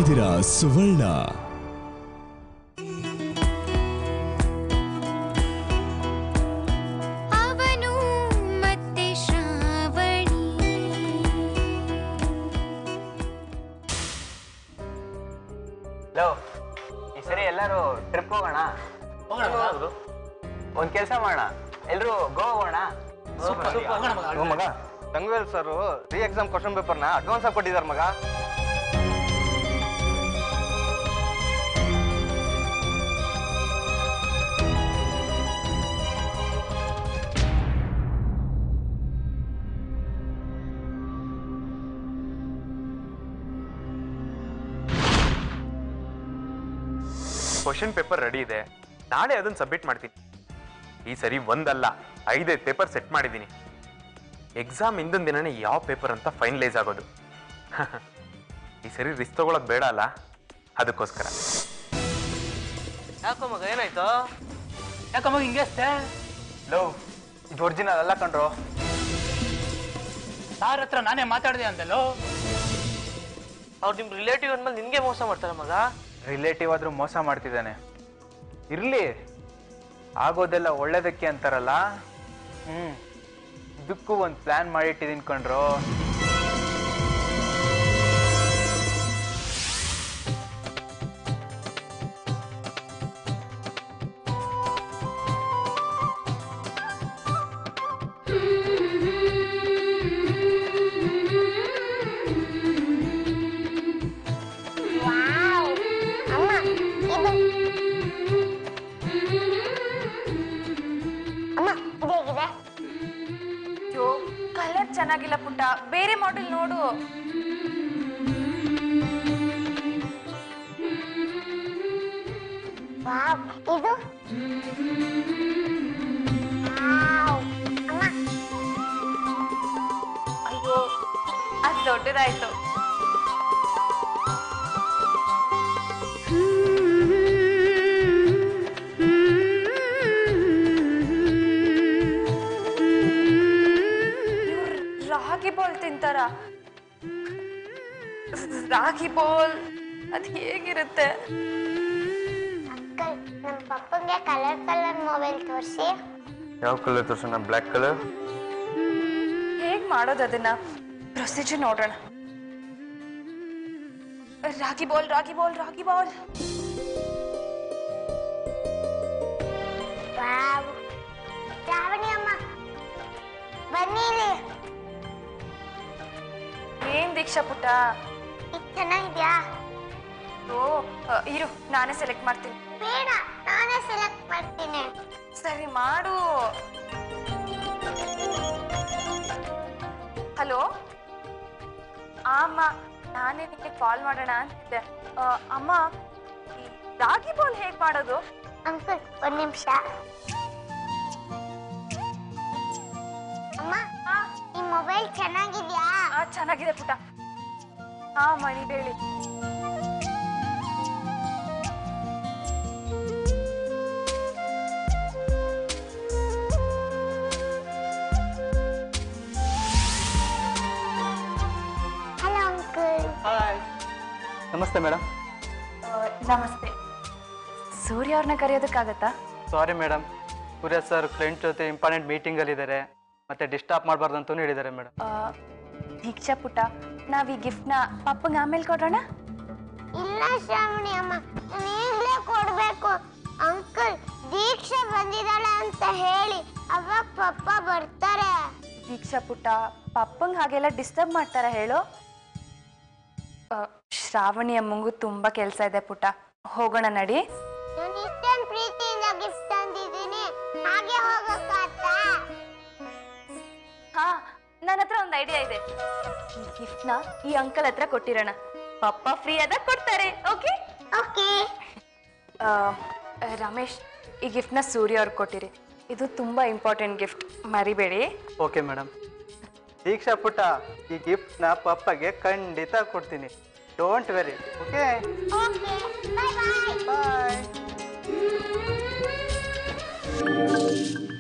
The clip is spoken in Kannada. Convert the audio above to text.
ಇದ್ದೀರಾ ಸುವರ್ಣ ಅವನು ಮತ್ತೆ ಶ್ರಾವಣಿ ಲೋ ಈ ಸರಿ ಎಲ್ಲರೂ ಟ್ರಿಪ್ ಹೋಗೋಣ ಹೋಗೋಣ ಒಂದ್ ಕೆಲಸ ಮಾಡೋಣ ಎಲ್ರು ಗೋವಾ ಹೋಗೋಣ ಹೋಗೋಣ ಮಗ ಮಗ Thangavel sir re exam question ಪೇಪರ್ನ ಅಡ್ವಾನ್ಸ್ ಆಗಿ ಕೊಟ್ಟಿದ್ದಾರೆ ಮಗ ಕ್ವಶನ್ ಪೇಪರ್ ರೆಡಿ ಇದೆ ನಾಳೆ ಅದನ್ನ ಸಬ್ಮಿಟ್ ಮಾಡ್ತೀನಿ ಈ ಸರಿ ಒಂದಲ್ಲ ಐದೈದು ಪೇಪರ್ ಸೆಟ್ ಮಾಡಿದ್ದೀನಿ ಎಕ್ಸಾಮ್ ಹಿಂದಿನ ದಿನನೇ ಯಾವ ಪೇಪರ್ ಅಂತ ಫೈನಲೈಸ್ ಆಗೋದು ಈ ಸರಿ ರಿಸ್ಕ್ ತಗೊಳೋದು ಬೇಡ ಅಲ್ಲ ಅದಕ್ಕೋಸ್ಕರ ಯಾಕೋ ಮಗ ಏನಾಯ್ತು ಯಾಕಮ್ಮ ಹಿಂಗೆ ಅಷ್ಟೇ ಲೋ ಇದು ಒರಿಜಿನಲ್ ಅಲ್ಲ ಕಣ್ರು ಸಾರ್ ಹತ್ರ ನಾನೇ ಮಾತಾಡಿದೆ ಅಂತಲ್ಲೋ ಅವ್ರು ನಿಮ್ ರಿಲೇಟಿವ್ ಅಂದ್ಮೇಲೆ ನಿನ್ಗೆ ಮೋಸ ಮಾಡ್ತಾರೆ ಮಗ ರಿಲೇಟಿವ್ ಆದ್ರೂ ಮೋಸ ಮಾಡ್ತಿದ್ದಾನೆ ಇರ್ಲಿ ಆಗೋದೆಲ್ಲ ಒಳ್ಳೇದಕ್ಕೆ ಅಂತಾರಲ್ಲ ಹ್ಮ್ ಇದಕ್ಕೂ ಒಂದು ಪ್ಲಾನ್ ಮಾಡಿಟ್ಟಿದ್ದೀನಿ ಕಣ್ರು ಅಯ್ಯೋ ಕಲರ್ ಚೆನ್ನಾಗಿಲ್ಲ ಪುಟ್ಟ ಬೇರೆ ಮಾಡೆಲ್ ನೋಡು ಇದು ಅಯ್ಯೋ ಅದು ದೊಡ್ಡದಾಯ್ತು ಇವ್ರ್ ರಾಗಿ ಬಾಲ್ ತಿಂತಾರ ರಾಗಿ ಬಾಲ್ ಅದು ಹೇಗಿರುತ್ತೆ ಅಂಕಲ್ ನಮ್ಮ ಪಪ್ಪಂಗೆ ಕಲರ್ ಕಲರ್ ಮೊಬೈಲ್ ತೋರಿಸಿ ಯಾವ ಕಲರ್ ತೋರ್ಸೋಣ ಬ್ಲ್ಯಾಕ್ ಕಲರ್ ಹೇಗ್ ಮಾಡೋದು ಅದನ್ನ ಪ್ರೊಸೀಜರ್ ನೋಡೋಣ ragi ball ragi ball ragi ball wow Shravani ಅಮ್ಮ ಬನ್ನಿ ಇಲ್ಲಿ ಏನ್ ದೀಕ್ಷಾ ಪುಟ್ಟ ಇದು ಚೆನ್ನಾಗಿದ್ಯಾ ಓ ಅ, ಇರು ನಾನೇ ಸೆಲೆಕ್ಟ್ ಮಾಡ್ತೀನಿ ಬೇಡ ನಾನೇ ಸೆಲೆಕ್ಟ್ ಮಾಡ್ತೀನಿ ಸರಿ ಮಾಡು ಹಲೋ ಅಮ್ಮ ನಾನೇ ನಿಮಗೆ ಕಾಲ್ ಮಾಡೋಣ ಅಂತಿದ್ದೆ ಆ, ಅಮ್ಮ ಈ ರಾಗಿ ಬಾಲ್ ಹೇಗ್ ಮಾಡೋದು ಅಂಕಲ್ ಒಂದ್ ನಿಮಿಷ ಅಮ್ಮ ಆ, ಈ ಮೊಬೈಲ್ ಚೆನ್ನಾಗಿದ್ಯಾ ಆ, ಚೆನ್ನಾಗಿದೆ ಪುಟ್ಟ ಹಾ ಮಣಿ ಹೇಳಿ ಹಲೋ ಅಂಕಲ್ ಹಾಯ್ ನಮಸ್ತೆ ಮೇಡಮ್ ಆ, ನಮಸ್ತೆ ಸೂರ್ಯ ಅವ್ರನ್ನ ಕರೆಯೋದಕ್ಕಾಗತ್ತಾ sorry madam Surya sir client ಜೊತೆ ಇಂಪಾರ್ಟೆಂಟ್ ಮೀಟಿಂಗಲ್ಲಿದ್ದಾರೆ ಮತ್ತೆ ಡಿಸ್ಟರ್ಬ್ ಮಾಡಬಾರ್ದು ಅಂತಲೂ ಹೇಳಿದ್ದಾರೆ ಮೇಡಮ್ ಆ, ದೀಕ್ಷಾ ಪುಟ್ಟ ನಾವ್ ಈ ಗಿಫ್ಟ್ನ ಪಪ್ಪಂಗೆ ಆಮೇಲೆ ಕೊಡೋಣ ಇಲ್ಲ ಶ್ರಾವಣಿ ಅಮ್ಮ ನಾನು ಈಗಲೇ ಕೊಡ್ಬೇಕು ಅಂಕಲ್ ದೀಕ್ಷೆ ಬಂದಿದ್ದಾಳೆ ಅಂತ ಹೇಳಿ ಅವಾಗ ಪಪ್ಪ ಬರ್ತಾರೆ ದೀಕ್ಷಾ ಪುಟ್ಟ ಪಪ್ಪಂಗೆ ಹಾಗೆಲ್ಲ ಡಿಸ್ಟರ್ಬ್ ಮಾಡ್ತಾರ ಹೇಳು ಆ, ಶ್ರಾವಣಿ ಅಮ್ಮಂಗೂ ತುಂಬಾ ಕೆಲಸ ಇದೆ ಪುಟ್ಟ ಹೋಗೋಣ ನಡಿ ನಾನು ಇಷ್ಟೊಂದು ಪ್ರೀತಿಯಿಂದ ಗಿಫ್ಟ್ ತಂದಿದ್ದೀನಿ ಹಾಗೆ ಹೋಗಕ್ಕಾಗ್ತಾ ಹಾ ನನ್ನ ಹತ್ರ ಒಂದು ಐಡಿಯಾ ಇದೆ ಈ ಗಿಫ್ಟ್ನ ಈ ಅಂಕಲ್ ಹತ್ರ ಕೊಟ್ಟಿರೋಣ ಪಪ್ಪ ಫ್ರೀ ಆದಾಗ ಕೊಡ್ತಾರೆ ಓಕೆ ಓಕೆ ರಮೇಶ್ ಈ ಗಿಫ್ಟ್ನ ಸೂರ್ಯ ಅವ್ರಿಗೆ ಕೊಟ್ಟಿರಿ ಇದು ತುಂಬಾ ಇಂಪಾರ್ಟೆಂಟ್ ಗಿಫ್ಟ್ ಮರಿಬೇಡಿ ಓಕೆ ಮೇಡಮ್ ದೀಕ್ಷಾ ಪುಟ್ಟ ಈ ಗಿಫ್ಟ್ನ ಪಪ್ಪಗೆ ಖಂಡಿತ ಕೊಡ್ತೀನಿ don't worry okay okay bye bye bye